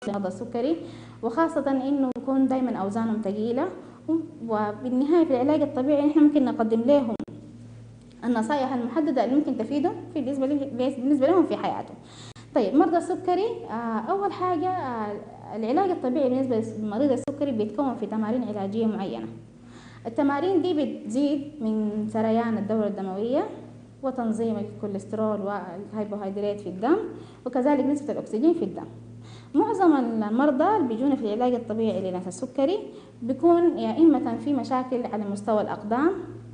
لمرضى السكري وخاصة إنه يكون دائما أوزانهم ثقيلة وبالنهاية في العلاج الطبيعي نحن ممكن نقدم لهم النصائح المحددة اللي ممكن تفيدهم في بالنسبة بالنسبة لهم في حياتهم. طيب مرضى السكري أول حاجة العلاج الطبيعي بالنسبة لمريض السكري بيتكون في تمارين علاجية معينة. التمارين دي بتزيد من سريان الدورة الدموية وتنظيم الكوليسترول والهيبوهيدرات في الدم وكذلك نسبة الأكسجين في الدم معظم المرضى اللي بيجونا في العلاج الطبيعي لناس السكري بيكون يا إما في مشاكل على مستوى الأقدام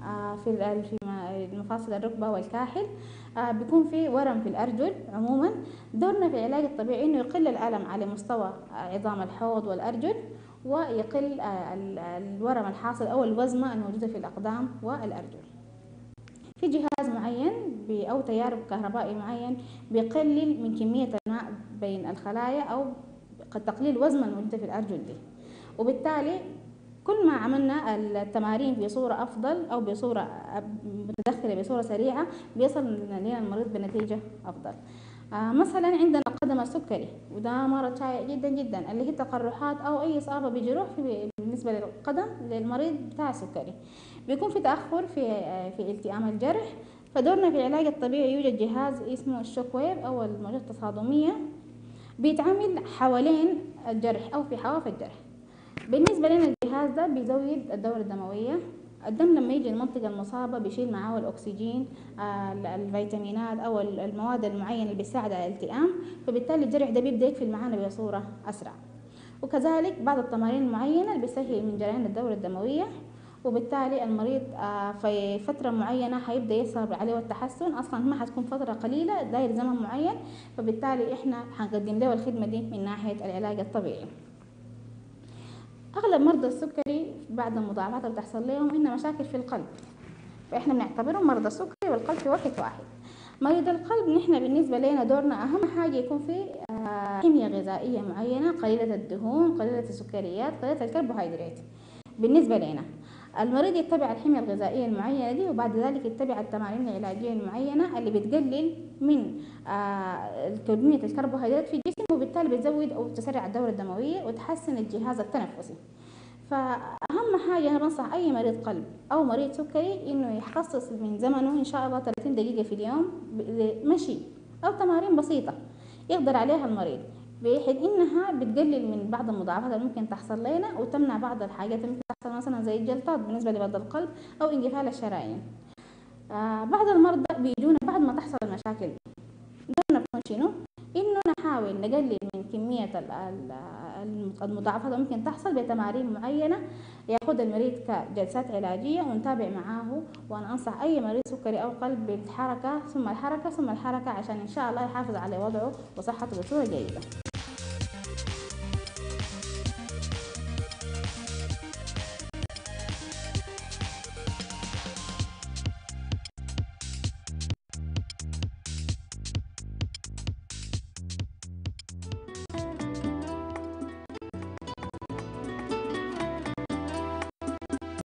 في في مفاصل الركبة والكاحل بيكون في ورم في الأرجل عموما دورنا في العلاج الطبيعي إنه يقل الألم على مستوى عظام الحوض والأرجل ويقل الورم الحاصل أو الوزمة الموجودة في الأقدام والأرجل في جهاز معين أو تيار كهربائي معين بيقلل من كمية الماء بين الخلايا أو تقليل وزن الموجودة في الأرجل دي وبالتالي كل ما عملنا التمارين بصورة أفضل أو بصورة متدخلة بصورة سريعة بيصل لنا المريض بنتيجة أفضل آه مثلا عندنا القدم السكري وده مرض شائع جدا جدا اللي هي تقرحات او اي اصابه بجروح في بالنسبه للقدم للمريض بتاع السكري بيكون في تاخر في في التئام الجرح فدورنا في العلاج الطبيعي يوجد جهاز اسمه الشوك ويف او الموجات التصادميه بيتعمل حوالين الجرح او في حواف الجرح بالنسبه لنا الجهاز ده بيزود الدوره الدمويه الدم لما يجي المنطقة المصابة بيشيل معاه الأكسجين آه الفيتامينات أو المواد المعينة اللي بتساعد على الالتئام فبالتالي الجرح ده بيبدأ يقفل معانا بصورة أسرع وكذلك بعض التمارين المعينة اللي بتسهل من جريان الدورة الدموية وبالتالي المريض آه في فترة معينة حيبدأ يظهر عليه التحسن أصلا ما حتكون فترة قليلة داير زمن معين فبالتالي إحنا حنقدم له الخدمة دي من ناحية العلاج الطبيعي اغلب مرضى السكري بعد المضاعفات اللي بتحصل لهم انها مشاكل في القلب فاحنا بنعتبرهم مرضى السكري والقلب في وقت واحد مريض القلب نحن بالنسبة لنا دورنا أهم حاجة يكون في كمية غذائية معينة قليلة الدهون قليلة السكريات قليلة الكربوهيدرات بالنسبة لنا المريض يتبع الحمية الغذائية المعينة دي وبعد ذلك يتبع التمارين العلاجية المعينة اللي بتقلل من كمية الكربوهيدرات في الجسم وبالتالي بتزود أو تسرع الدورة الدموية وتحسن الجهاز التنفسي فأهم حاجة أنا بنصح أي مريض قلب أو مريض سكري إنه يخصص من زمنه إن شاء الله 30 دقيقة في اليوم مشي أو تمارين بسيطة يقدر عليها المريض بحيث إنها بتقلل من بعض المضاعفات اللي ممكن تحصل لنا وتمنع بعض الحاجات اللي ممكن تحصل مثلا زي الجلطات بالنسبة لبعض القلب أو انقفال الشرايين آه بعض المرضى بيجونا بعد ما تحصل المشاكل دي دورنا بيكون شنو؟ إنه نحاول نقلل من كمية المضاعفات اللي ممكن تحصل بتمارين معينة ياخذ المريض كجلسات علاجية ونتابع معاه وأنا أنصح أي مريض سكري أو قلب بالحركة ثم الحركة ثم الحركة عشان إن شاء الله يحافظ على وضعه وصحته بصورة جيدة